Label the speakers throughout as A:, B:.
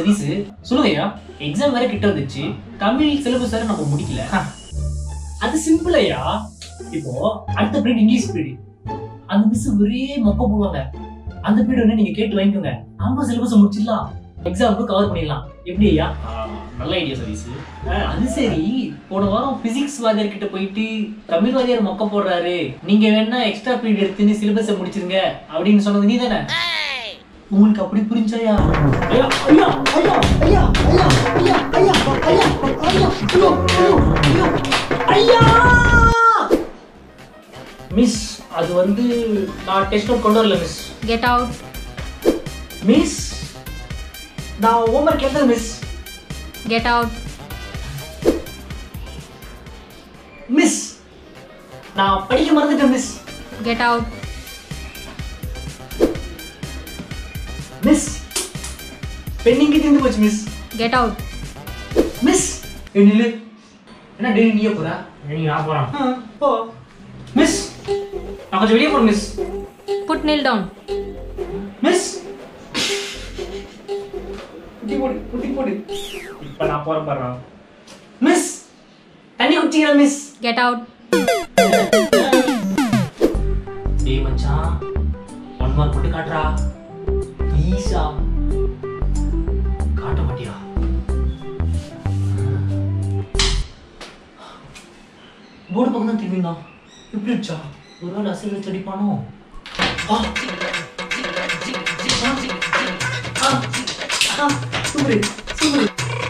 A: சதீஷ் சொல்லுங்க ஐயா எக்ஸாம் வேற கிட்ட வந்துச்சு தமிழ் சிலபஸ் வேற நம்ம முடிக்கல
B: அது சிம்பிள் ஐயா
A: இப்போ அடுத்த பீரியட் இங்கிலீஷ் பீரியட் அந்த மிஸ் ஒரே மொக்க போடுவாங்க அந்த பீரியட் வந்து நீங்க கேட்டு வாங்கிக்கோங்க நம்ம சிலபஸ் முடிச்சிடலாம் எக்ஸாமுக்கு கவர் பண்ணிடலாம் எப்படி ஐயா
B: நல்ல ஐடியா சதீஷ்
A: அது சரி போன வாரம் பிசிக்ஸ் வாத்தியார் கிட்ட போயிட்டு தமிழ் வாத்தியார் மொக்க போடுறாரு நீங்க வேணா எக்ஸ்ட்ரா பீரியட் எடுத்துன்னு சிலபஸை முடிச்சிருங்க அப்படின்னு சொன்னது நீ தானே உங்களுக்கு அப்படி புரிஞ்சாயா
B: ஐயா ஐயா ஐயா ஐயா ஐயா ஐயா ஐயா ஐயா ஐயா ஐயோ ஐயோ ஐயா
A: மிஸ் அது வந்து நான் டெஸ்ட் நோட் கொண்டு வரல மிஸ்
C: Get out.
A: மிஸ் நான் ஹோம்ஒர்க் கேட்டது மிஸ்
C: Get out.
A: மிஸ் நான் படிக்க மறந்துட்டேன் மிஸ்
C: Get out.
A: மிஸ் பெண்ணிங்க தீர்ந்து போச்சு மிஸ்
C: Get out.
A: மிஸ் நில்லு என்ன டெய்லி நீயே போற
B: நீ நான் போறேன்
A: ஆ, போ மிஸ் நான் கொஞ்சம் வெளியே போறேன் miss
C: Put nail down.
A: Miss குட்டி போடு குட்டி போடு
B: இப்ப நான் போறேன் பாரு
A: மிஸ் தண்ணி குடிச்சிக்கிறேன் மிஸ்
C: Get out.
A: டேய் மச்சான் ஒன் மார்க் போட்டு காட்டுறா ப்ளீஸா காட்ட மாட்டியா போர்டு பக்கம் தான் திரும்பினா எப்படி இருச்சா ஒரு வேளை அசல் வச்சு அடிப்பானோ ஆ. ஆ. ஆ. சூப்பரு சூப்பரு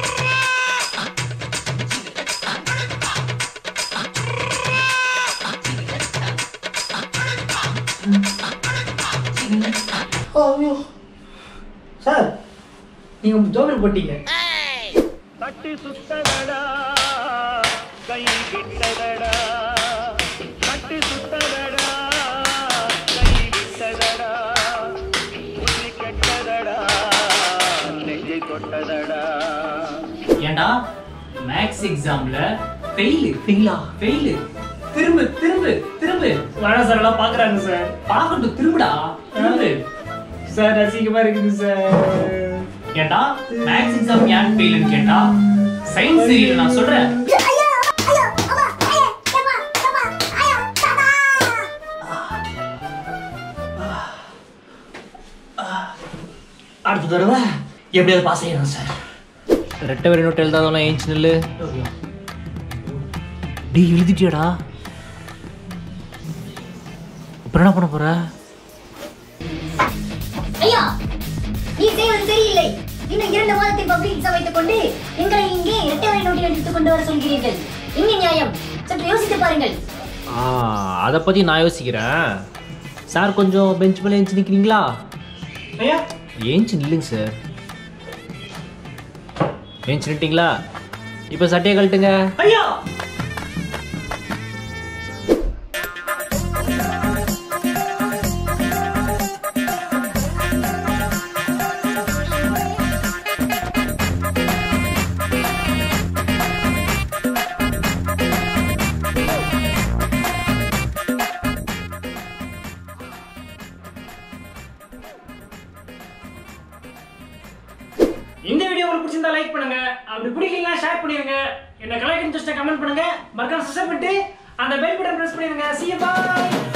A: ஐயோ சார் நீங்க ஜோக்கர் போட்டீங்க
D: தட்டி சுத்ததடா கை கிட்டதடா தட்டி சுத்ததடா கை கிட்டதடா புள்ளி கெட்டதடா நெஞ்சை தொட்டதடா
A: ஏண்டா மேக்ஸ் எக்ஸாம்ல ஃபெயில் ஃபெயிலா ஃபெயில் திரும்ப திரும்ப திரும்ப
B: வேணா சார் எல்லாம் பாக்குறாங்க சார்
A: பார்க்கட்டும் திரும்புடா திரும்ப
B: சார் அசிங்கமா இருக்குது சார்
A: ஏண்டா மேக்ஸ் எக்ஸாம் ஏன் ஃபெயில்னு கேட்டா சயின்ஸ் தெரியல நான் சொல்றேன் அடுத்த தடவை எப்படியாவது பாஸ் ஆயிடும் சார் ரெட்டை வரி நோட்டு எழுதாதவெல்லாம் ஏஞ்சி நில்லு டே எழுதிட்டியாடா அப்புறம் என்ன பண்ண போற
E: ஐயா நீ செய்வது சரியில்லை இன்னும் இரண்டு மாதத்தில் பப்ளிக் எக்ஸாம் வைத்துக் கொண்டு எங்களை இங்கே இரட்டை வரை நோட்டில் எடுத்துக் கொண்டு வர சொல்கிறீர்கள் இங்கே நியாயம் சற்று யோசித்து பாருங்கள்
A: ஆ அதை பற்றி நான் யோசிக்கிறேன் சார் கொஞ்சம் பெஞ்ச் மேலே ஏஞ்சி நிற்கிறீங்களா
B: ஐயா
A: ஏஞ்சி நில்லுங்க சார் ஏஞ்சி நிட்டீங்களா இப்போ சட்டையை கழட்டுங்க
B: ஐயா இந்த வீடியோ உங்களுக்கு பிடிச்சிருந்தா லைக் பண்ணுங்க அப்படி பிடிக்கலனா ஷேர் பண்ணிருங்க என்ன கலாய்க்கு இன்ட்ரெஸ்ட்டை கமெண்ட் பண்ணுங்க மறக்காம சப்ஸ்கிரைப் பண்ணிட்டு அந்த பெல் பட்டன் பிரஸ் பண்ணிருங்க see you bye